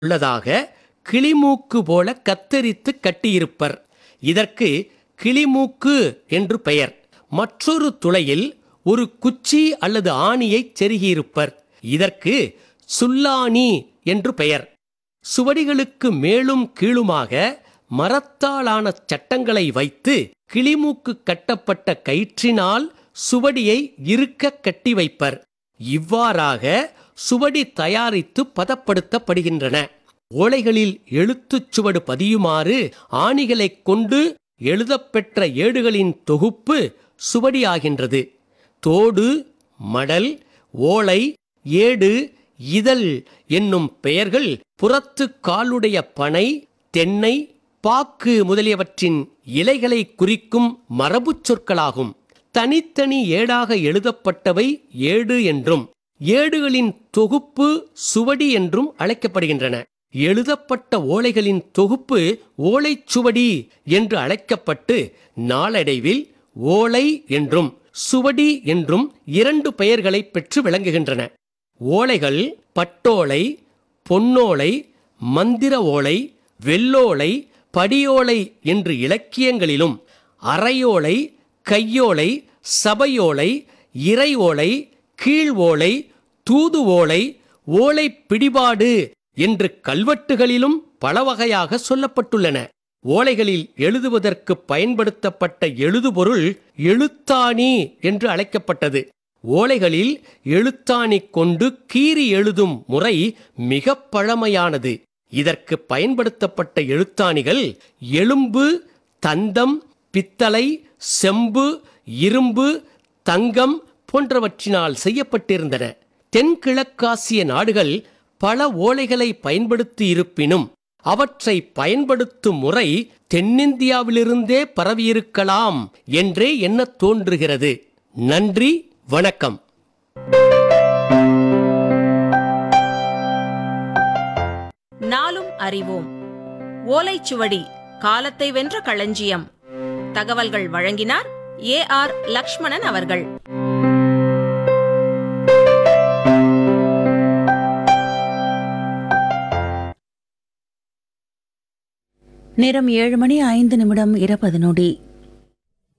உள்ளதாக கிளிமூக்கு போல கத்தரித்து கட்டியிருப்பர் இதற்கு கிளிமூக்கு என்று பெயர் மற்றொரு துளையில் ஒரு குச்சி அல்லது ஆணியைச் செருகியிருப்பர் இதற்கு சுல்லானி என்று பெயர் சுவடிகளுக்கு மேலும் கீழுமாக மரத்தாலான சட்டங்களை வைத்து கிளிமூக்கு கட்டப்பட்ட கயிற்றினால் சுவடியை இறுக்க கட்டி வைப்பர் இவ்வாறாக சுவடி தயாரித்து பதப்படுத்தப்படுகின்றன ஓலைகளில் எழுத்துச் சுவடு பதியுமாறு ஆணிகளைக் கொண்டு எழுதப்பெற்ற ஏடுகளின் தொகுப்பு சுவடியாகின்றது தோடு மடல் ஓலை ஏடு இதழ் என்னும் பெயர்கள் புறத்து காலுடைய பனை தென்னை பாக்கு முதலியவற்றின் இலைகளை குறிக்கும் மரபுச் சொற்களாகும் தனித்தனி ஏடாக எழுதப்பட்டவை ஏடு என்றும் ஏடுகளின் தொகுப்பு சுவடி என்றும் அழைக்கப்படுகின்றன எழுதப்பட்ட ஓலைகளின் தொகுப்பு ஓலைச்சுவடி என்று அழைக்கப்பட்டு நாளடைவில் ஓலை என்றும் சுவடி என்றும் இரண்டு பெயர்களை பெற்று விளங்குகின்றன ஓலைகள் பட்டோலை பொன்னோலை மந்திர ஓலை வெள்ளோலை படியோலை என்று இலக்கியங்களிலும் அரையோலை கையோலை சபையோலை இறை ஓலை கீழ் ஓலை தூது ஓலை ஓலை பிடிபாடு என்று கல்வெட்டுகளிலும் பல வகையாக சொல்லப்பட்டுள்ளன ஓலைகளில் எழுதுவதற்கு பயன்படுத்தப்பட்ட எழுதுபொருள் எழுத்தாணி என்று அழைக்கப்பட்டது ஓலைகளில் எழுத்தாணி கொண்டு கீறி எழுதும் முறை மிக பழமையானது இதற்கு பயன்படுத்தப்பட்ட எழுத்தாணிகள் எலும்பு தந்தம் பித்தளை செம்பு இரும்பு தங்கம் போன்றவற்றினால் செய்யப்பட்டிருந்தன தென்கிழக்காசிய நாடுகள் பல ஓலைகளை பயன்படுத்தி இருப்பினும் அவற்றை பயன்படுத்தும் முறை தென்னிந்தியாவிலிருந்தே பரவியிருக்கலாம் என்றே எண்ணத் தோன்றுகிறது நன்றி வணக்கம் நாளும் அறிவோம் ஓலைச்சுவடி காலத்தை வென்ற களஞ்சியம் தகவல்கள் வழங்கினார் ஏ ஆர் லக்ஷ்மணன் அவர்கள் நேரம் ஏழு மணி ஐந்து நிமிடம் இருபது நொடி